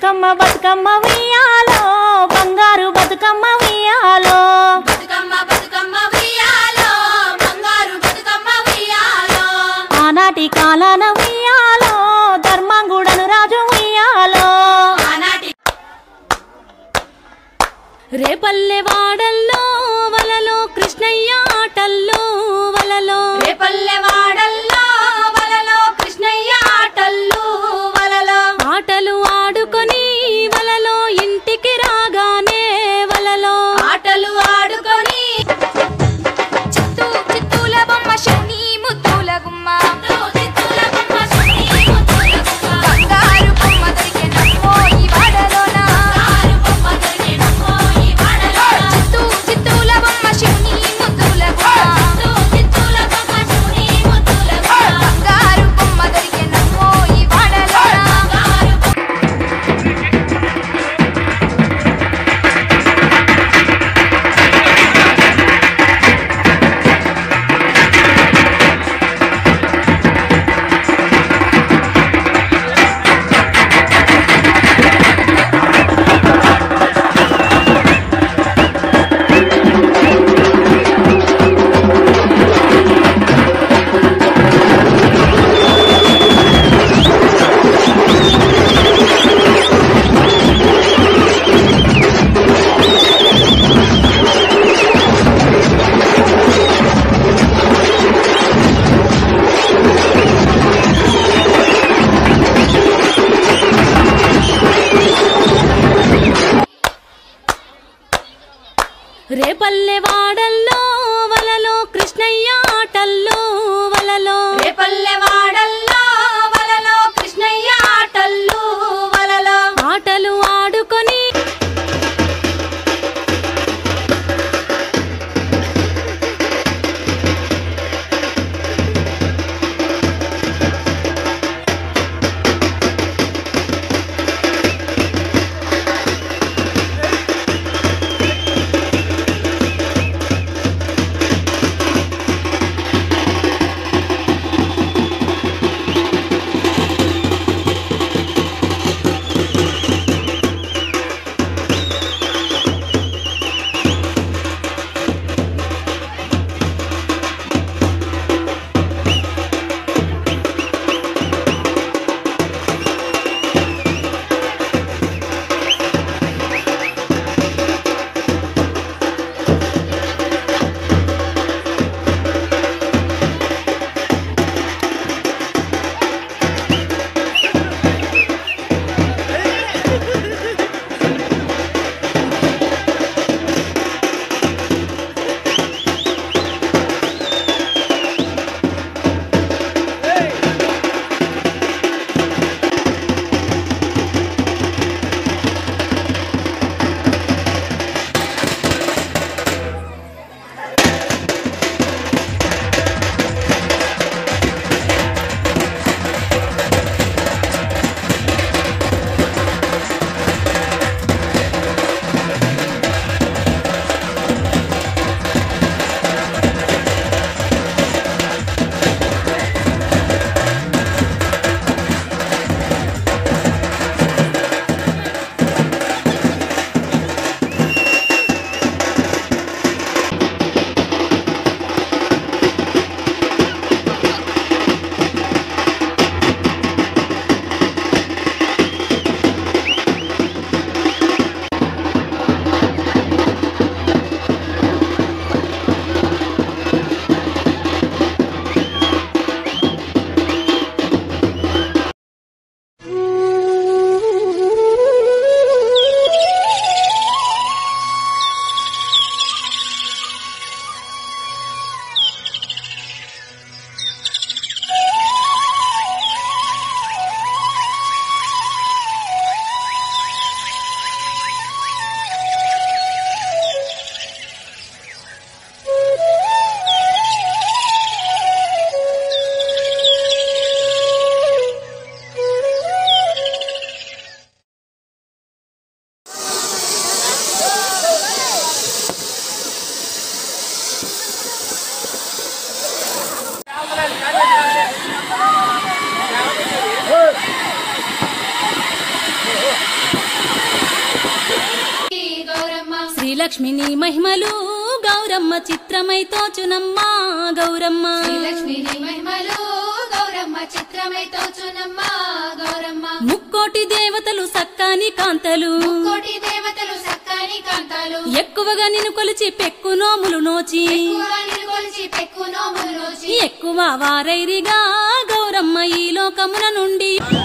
బతుకమ్మ బతుకమ్మ ఉయ్యాలో బంగారు బతుకమ్మ ఉయ్యాలో బతుకమ్మ బతుకమ్మ ఉయ్యాలో బంగారు బతుకమ్మ ఉయ్యాలో ఆనాటి కాలాన ఉయ్యాలో ధర్మంగుడను రాజు ఉయ్యాలో ఆనాటి రేపల్లె వాడల్లో వలలో కృష్ణయ్య ఆటల్లో వలలో రేపల్లె వాడల్లో వలలో కృష్ణయ్య ఆటల్లో వలలో ఆటలు ఆడుకొని వలలో ఇంటికి రాగానే వలలో ఆటలు ఆడుకొని చిత్తూ చిత్తూల బొమ్మ శని ముత్తుల గుమ్మ చిత్తూల బొమ్మ శని ముత్తుల గుమ్మ బంగారు బొమ్మ దొరికెనమ్మో ఈ వాడలోన బంగారు బొమ్మ దొరికెనమ్మో ఈ వాడలోన చిత్తూ చిత్తూల బొమ్మ శని ముత్తుల గుమ్మ చిత్తూల బొమ్మ శని ముత్తుల గుమ్మ బంగారు బొమ్మ దొరికెనమ్మో ఈ వాడలోన బంగారు రేపల్లె వాడల్లో వలలో కృష్ణయ్య ఆటల్లో వలలో రేపల్లె వాడల్లో వలలో కృష్ణయ్య ఆటల్లో వలలో ఆటలు ఆడుకొని శ్రీలక్ష్మిని మహిమలు గౌరమ్మ చిత్రమై తోచునమ్మా గౌరమ్మ శ్రీలక్ష్మిని మహిమలు గౌరమ్మ చిత్రమై తోచునమ్మ గౌరమ్మ ముక్కోటి దేవతలు సక్కాని కాంతలు కోటి దేవతలు సక్కని కాంతాలు ఎక్కువగా నిన్ను కొలిచి పెక్కు నోములు నోచి ఎక్కువ నిలుకొలిచి పెక్కు నోములు రోజి ఎక్కువ వారైరిగా గౌరమ్మ ఈ లోకమున నుండి